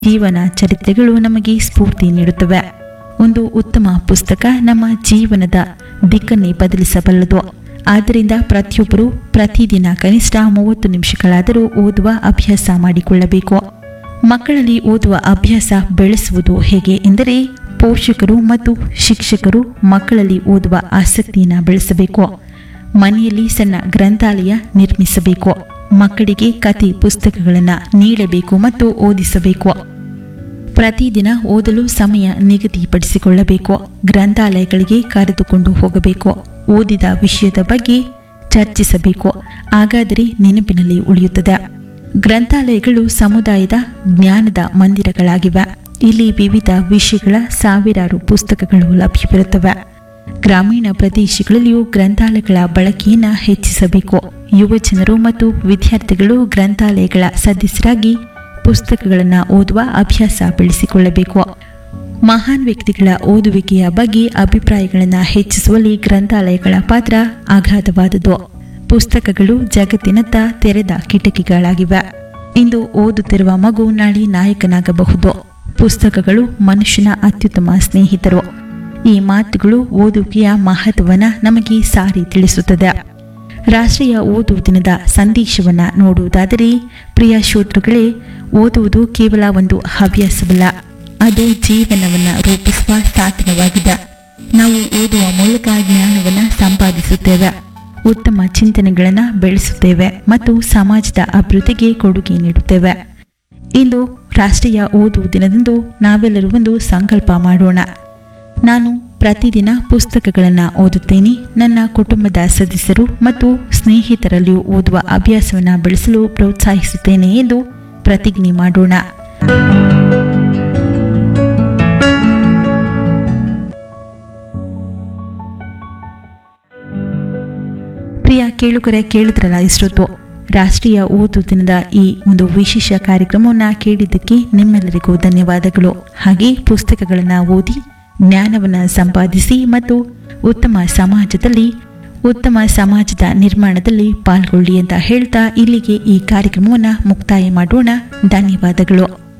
ಜೀವನ ಚರಿತ್ರೆಗಳು ನಮಗೆ ಸ್ಫೂರ್ತಿ ನೀಡುತ್ತವೆ ಒಂದು ಉತ್ತಮ ಪುಸ್ತಕ ನಮ್ಮ ಜೀವನದ ದಿಕ್ಕನ್ನೇ ಬದಲಿಸಬಲ್ಲದು ಆದ್ದರಿಂದ ಪ್ರತಿಯೊಬ್ಬರು ಪ್ರತಿದಿನ ಕನಿಷ್ಠ ಮೂವತ್ತು ನಿಮಿಷಗಳಾದರೂ ಓದುವ ಅಭ್ಯಾಸ ಮಾಡಿಕೊಳ್ಳಬೇಕು ಮಕ್ಕಳಲ್ಲಿ ಓದುವ ಅಭ್ಯಾಸ ಬೆಳೆಸುವುದು ಹೇಗೆ ಎಂದರೆ ಪೋಷಕರು ಮತ್ತು ಶಿಕ್ಷಕರು ಮಕ್ಕಳಲ್ಲಿ ಓದುವ ಆಸಕ್ತಿಯನ್ನು ಬೆಳೆಸಬೇಕು ಮನೆಯಲ್ಲಿ ಸಣ್ಣ ಗ್ರಂಥಾಲಯ ನಿರ್ಮಿಸಬೇಕು ಮಕ್ಕಳಿಗೆ ಕತೆ ಪುಸ್ತಕಗಳನ್ನು ನೀಡಬೇಕು ಮತ್ತು ಓದಿಸಬೇಕು ಪ್ರತಿದಿನ ಓದಲು ಸಮಯ ನಿಗದಿಪಡಿಸಿಕೊಳ್ಳಬೇಕು ಗ್ರಂಥಾಲಯಗಳಿಗೆ ಕರೆದುಕೊಂಡು ಹೋಗಬೇಕು ಓದಿದ ವಿಷಯದ ಬಗ್ಗೆ ಚರ್ಚಿಸಬೇಕು ಹಾಗಾದರೆ ನೆನಪಿನಲ್ಲಿ ಉಳಿಯುತ್ತದೆ ಗ್ರಂಥಾಲಯಗಳು ಸಮುದಾಯದ ಜ್ಞಾನದ ಮಂದಿರಗಳಾಗಿವೆ ಇಲ್ಲಿ ವಿವಿಧ ವಿಷಯಗಳ ಸಾವಿರಾರು ಪುಸ್ತಕಗಳು ಲಭ್ಯವಿರುತ್ತವೆ ಗ್ರಾಮೀಣ ಪ್ರದೇಶಗಳಲ್ಲಿಯೂ ಗ್ರಂಥಾಲಯಗಳ ಬಳಕೆಯನ್ನು ಹೆಚ್ಚಿಸಬೇಕು ಯುವ ಜನರು ಮತ್ತು ವಿದ್ಯಾರ್ಥಿಗಳು ಗ್ರಂಥಾಲಯಗಳ ಸದಸ್ಯರಾಗಿ ಪುಸ್ತಕಗಳನ್ನು ಓದುವ ಅಭ್ಯಾಸ ಬೆಳೆಸಿಕೊಳ್ಳಬೇಕು ಮಹಾನ್ ವ್ಯಕ್ತಿಗಳ ಓದುವಿಕೆಯ ಬಗ್ಗೆ ಅಭಿಪ್ರಾಯಗಳನ್ನು ಹೆಚ್ಚಿಸುವಲ್ಲಿ ಗ್ರಂಥಾಲಯಗಳ ಪಾತ್ರ ಅಗಾಧವಾದುದು ಪುಸ್ತಕಗಳು ಜಗತ್ತಿನತ್ತ ತೆರೆದ ಕಿಟಕಿಗಳಾಗಿವೆ ಇಂದು ಓದುತ್ತಿರುವ ಮಗು ನಾಳೆ ನಾಯಕನಾಗಬಹುದು ಪುಸ್ತಕಗಳು ಮನುಷ್ಯನ ಅತ್ಯುತ್ತಮ ಸ್ನೇಹಿತರು ಈ ಮಾತುಗಳು ಓದುವಿಕೆಯ ಮಹತ್ವವನ್ನು ನಮಗೆ ಸಾರಿ ತಿಳಿಸುತ್ತದೆ ರಾಷ್ಟ್ರೀಯ ಓದು ದಿನದ ಸಂದೇಶವನ್ನು ನೋಡುವುದಾದರೆ ಪ್ರಿಯ ಶ್ರೋತೃಗಳೇ ಓದುವುದು ಕೇವಲ ಒಂದು ಹವ್ಯಾಸವಲ್ಲ ಅದು ಜೀವನವನ್ನು ರೂಪಿಸುವ ಸಾಧನವಾಗಿದೆ ನಾವು ಓದುವ ಮೂಲಕ ಜ್ಞಾನವನ್ನು ಸಂಪಾದಿಸುತ್ತೇವೆ ಉತ್ತಮ ಚಿಂತನೆಗಳನ್ನು ಬೆಳೆಸುತ್ತೇವೆ ಮತ್ತು ಸಮಾಜದ ಅಭಿವೃದ್ಧಿಗೆ ಕೊಡುಗೆ ನೀಡುತ್ತೇವೆ ಇಂದು ರಾಷ್ಟ್ರೀಯ ಓದು ದಿನದಂದು ನಾವೆಲ್ಲರೂ ಒಂದು ಸಂಕಲ್ಪ ಮಾಡೋಣ ನಾನು ಪ್ರತಿದಿನ ಪುಸ್ತಕಗಳನ್ನು ಓದುತ್ತೇನೆ ನನ್ನ ಕುಟುಂಬದ ಸದಸ್ಯರು ಮತ್ತು ಸ್ನೇಹಿತರಲ್ಲಿಯೂ ಓದುವ ಅಭ್ಯಾಸವನ್ನು ಬೆಳೆಸಲು ಪ್ರೋತ್ಸಾಹಿಸುತ್ತೇನೆ ಎಂದು ಪ್ರತಿಜ್ಞೆ ಮಾಡೋಣ ಪ್ರಿಯ ಕೇಳುಗರೆ ಕೇಳಿದ್ರಲ್ಲ ಇಷ್ಟೊತ್ತು ರಾಷ್ಟ್ರೀಯ ಓದು ದಿನದ ಈ ಒಂದು ವಿಶೇಷ ಕಾರ್ಯಕ್ರಮವನ್ನು ಕೇಳಿದ್ದಕ್ಕೆ ನಿಮ್ಮೆಲ್ಲರಿಗೂ ಧನ್ಯವಾದಗಳು ಹಾಗೆ ಪುಸ್ತಕಗಳನ್ನು ಓದಿ ಜ್ಞಾನವನ್ನು ಸಂಪಾದಿಸಿ ಮತ್ತು ಉತ್ತಮ ಸಮಾಜದಲ್ಲಿ ಉತ್ತಮ ಸಮಾಜದ ನಿರ್ಮಾಣದಲ್ಲಿ ಪಾಲ್ಗೊಳ್ಳಿ ಅಂತ ಹೇಳ್ತಾ ಇಲ್ಲಿಗೆ ಈ ಕಾರ್ಯಕ್ರಮವನ್ನು ಮುಕ್ತಾಯ ಮಾಡೋಣ ಧನ್ಯವಾದಗಳು